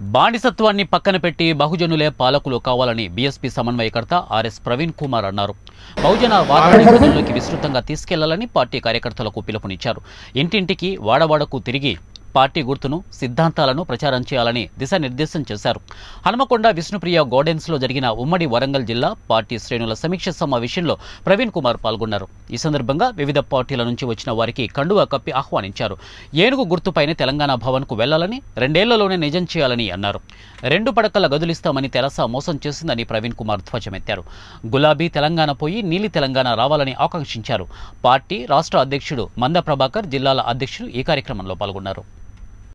బానిసత్వాన్ని పక్కన పెట్టి బహుజనులే పాలకులు కావాలని బీఎస్పీ సమన్వయకర్త ఆర్ఎస్ ప్రవీణ్ కుమార్ అన్నారు బహుజన వాదాన్ని ప్రజల్లోకి విస్తృతంగా తీసుకెళ్లాలని పార్టీ కార్యకర్తలకు పిలుపునిచ్చారు ఇంటింటికి వాడవాడకు తిరిగి పార్టీ గుర్తును సిద్ధాంతాలను ప్రచారం చేయాలని దిశానిర్దేశం చేశారు హనుమకొండ విష్ణుప్రియ గార్డెన్స్లో జరిగిన ఉమ్మడి వరంగల్ జిల్లా పార్టీ శ్రేణుల సమీక్ష సమావేశంలో ప్రవీణ్ కుమార్ పాల్గొన్నారు ఈ సందర్భంగా వివిధ పార్టీల నుంచి వచ్చిన వారికి కండువా కప్పి ఆహ్వానించారు ఏనుగు గుర్తుపైనే తెలంగాణ భవన్కు వెళ్లాలని రెండేళ్లలోనే నిజం చేయాలని అన్నారు రెండు పడకల గదులిస్తామని తెలస మోసం చేసిందని ప్రవీణ్ కుమార్ ధ్వజమెత్తారు గులాబీ తెలంగాణ పోయి నీలి తెలంగాణ రావాలని ఆకాంక్షించారు పార్టీ రాష్ట్ర అధ్యక్షుడు మంద ప్రభాకర్ జిల్లాల అధ్యక్షులు ఈ కార్యక్రమంలో పాల్గొన్నారు